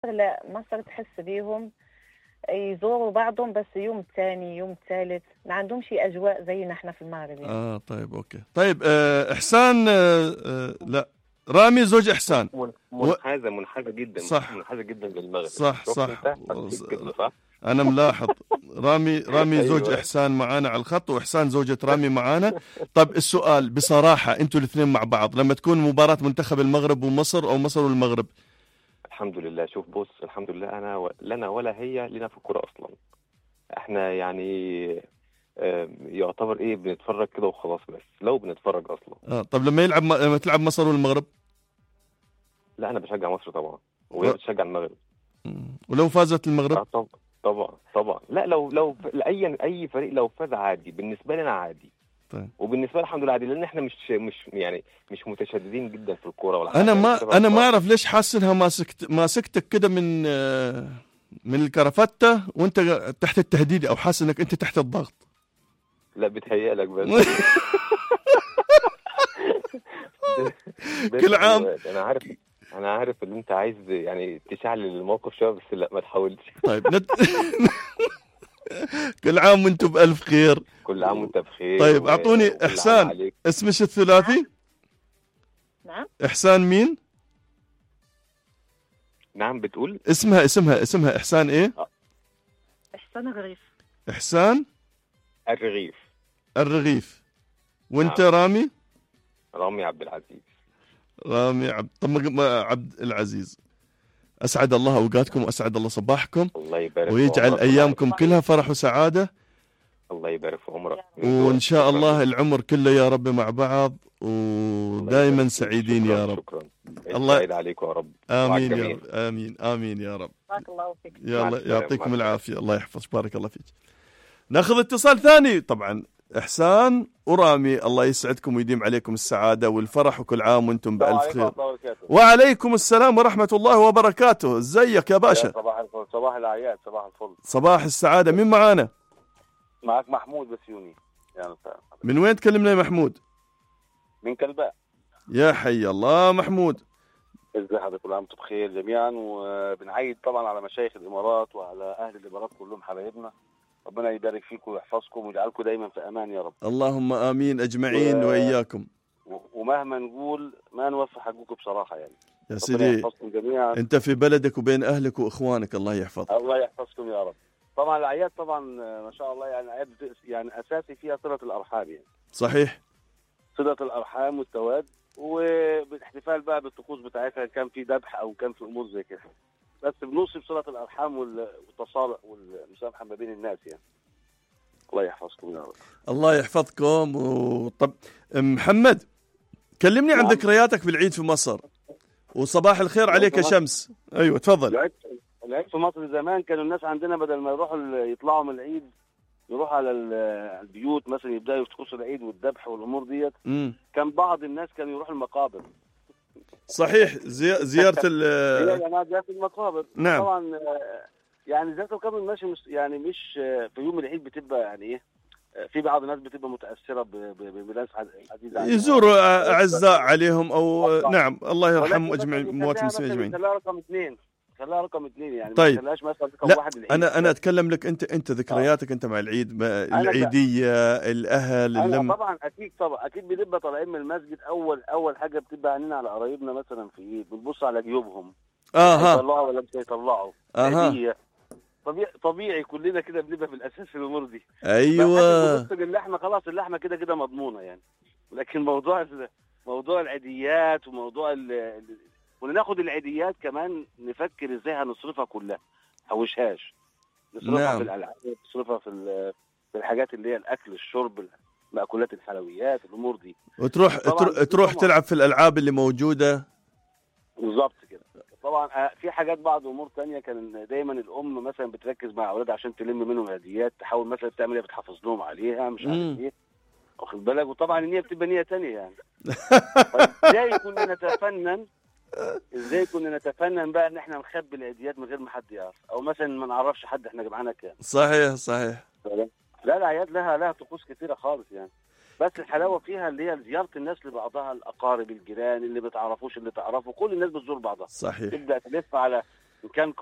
لا ما صرت أحس بيهم يزوروا بعضهم بس يوم ثاني يوم ثالث ما عندهمش أجواء زينا احنا في المغرب يعني. اه طيب اوكي طيب آه احسان آه آه لا رامي زوج احسان من- منحازه منحازه جدا صح. منحازه جدا للمغرب صح، شفت صح. انت؟ حسيت كده، صح انا ملاحظ رامي رامي زوج أيوة. احسان معانا على الخط واحسان زوجة رامي معانا طب السؤال بصراحة انتوا الاثنين مع بعض لما تكون مباراة منتخب المغرب ومصر او مصر والمغرب الحمد لله شوف بص الحمد لله انا و... لنا ولا هي لنا في الكوره اصلا احنا يعني آم، يعتبر ايه بنتفرج كده وخلاص بس لو بنتفرج اصلا آه طب لما يلعب لما تلعب مصر والمغرب لا انا بشجع مصر طبعا وهي و- بتشجع المغرب مم. ولو فازت المغرب آه، طبعا طبعا طبعا لا لو لو اي اي فريق لو فاز عادي بالنسبه لنا عادي طيب. وبالنسبه لي الحمد لله عادي لان احنا مش مش يعني مش متشددين جدا في الكوره ولا انا حاجة. ما بسبب انا ما طبعاً. اعرف ليش حاسس انها ماسكت ماسكتك كده من آه، من الكرفتة وانت تحت التهديد او حاسس انك انت تحت الضغط لا بتهيألك بس كل عام. انا عارف انا عارف ان انت عايز يعني تشعل الموقف شويه بس لا ما تحاولش طيب نت... كل عام وانتم بألف خير كل عام وانت بخير طيب، و- أعطوني وكل عام إحسان. عليك. اسمش الثلاثي نعم إحسان مين نعم بتقول اسمها اسمها اسمها إحسان إيه إحسان غريف إحسان الرغيف الرغيف وانت نعم. رامي رامي عبد العزيز رامي عبد طب ما- ما- عبد العزيز أسعد الله أوقاتكم وأسعد الله صباحكم الله يبارك في ويجعل عمرك. أيامكم كلها فرح وسعادة الله يبارك في عمرك وإن شاء شكراً. الله العمر كله يا رب مع بعض ودائما سعيدين يا رب شكرا الله- الله يسعد عليكم يا رب آمين يا الجميع. رب آمين آمين يا رب بارك الله فيك مع يلا السلامة، يعطيكم مع العافية الله يحفظ بارك الله فيك ناخذ اتصال ثاني طبعا إحسان ورامي الله يسعدكم ويديم عليكم السعادة والفرح وكل عام وانتم بألف خير وعليكم السلام ورحمة الله وبركاته ازيك يا باشا صباح الفل صباح الاعياد صباح الفل صباح السعادة مين معانا معك محمود بسيوني يعني من وين تكلمنا يا محمود من كلباء يا حي الله محمود ازي حضرتك كل عام وانتم بخير جميعا وبنعيد طبعا على مشايخ الامارات وعلى اهل الامارات كلهم حبايبنا ربنا يبارك فيكم ويحفظكم ويجعلكم دايما في امان يا رب اللهم آمين أجمعين و- وإياكم و- ومهما نقول ما نوفي حقكم بصراحه يعني يا ربنا سيدي يحفظكم جميعا انت في بلدك وبين أهلك وإخوانك الله يحفظك الله يحفظكم يا رب طبعا الاعياد طبعا آه، ما شاء الله يعني اعياد بت- يعني اساسي فيها صله الارحام يعني صحيح صله الارحام والتواد وبالاحتفال بقى بالطقوس بتاعتها كان في ذبح او كان في امور زي كده بس بنوصي بصله الارحام وال- والتصالح والمسامحه ما بين الناس يعني الله يحفظكم يا رب الله يحفظكم وطب محمد كلمني عن نعم. ذكرياتك في العيد في مصر وصباح الخير عليك يا مصر. شمس ايوه تفضل العيد العيد في مصر زمان كانوا الناس عندنا بدل ما يروحوا ال- يطلعوا من العيد يروحوا على ال- البيوت مثلا يبداوا يطقسوا العيد والذبح والامور ديت مم. كان بعض الناس كانوا يروحوا المقابر صحيح زي... زيارة هي ال جماعه جات المقابر نعم. طبعا آه، يعني ذاته كمان ماشي مش يعني مش آه، في يوم العيد بتبقى يعني ايه آه، في بعض الناس بتبقى متاثره ب- ب- بناس عزيزه عليها. يزوروا أعزاء عليهم أو طبعاً. نعم الله يرحم ولكن أجمع مثلاً موات يخليها المسلمين مثلاً أجمعين يخليها رقم اثنين خليها رقم اثنين يعني طيب. ما تخليهاش مثلا رقم لا، واحد العيد أنا أنا أتكلم لك أنت أنت ذكرياتك أنت مع العيد ما- أنا ب- العيدية الأهل انا اللم طبعا اكيد طبعا اكيد بنبقى طالعين من المسجد اول اول حاجه بتبقى عينينا على قرايبنا مثلا في ايه بنبص على جيوبهم آها هيطلعوا ولا مش هيطلعوا أها هدية. طبيعي طبيعي كلنا كده بنبقى في الاساس في الامور دي أيوة بنبص للحمه خلاص اللحمه كده كده مضمونه يعني لكن موضوع ال- موضوع العيديات وموضوع ال... ال- وناخد العيديات كمان نفكر ازاي هنصرفها كلها حوشهاش نصرفها نعم. في الالعاب نصرفها في ال- في الحاجات اللي هي الاكل الشرب مأكولات الحلويات الامور دي وتروح طبعاً. تروح, تروح طبعاً. تلعب في الألعاب اللي موجودة بالظبط كده طبعا آه، في حاجات بعض امور تانية كان دايما الام مثلا بتركز مع اولادها عشان تلم منهم هديات تحاول مثلا تعمل ايه بتحافظ لهم عليها مش مم. عارف ايه واخد بالك وطبعا النيه بتبقى نيه تانية يعني طيب ازاي كنا نتفنن ازاي كنا نتفنن بقى ان احنا نخبي العيديات من غير ما حد يعرف او مثلا ما نعرفش حد احنا جمعنا كام صحيح صحيح لا الاعياد لها لها طقوس كتيره خالص يعني بس الحلاوه فيها اللي هي زياره الناس لبعضها الاقارب الجيران اللي بتعرفوش اللي تعرفوا كل الناس بتزور بعضها صحيح تبدا تلف على ان كان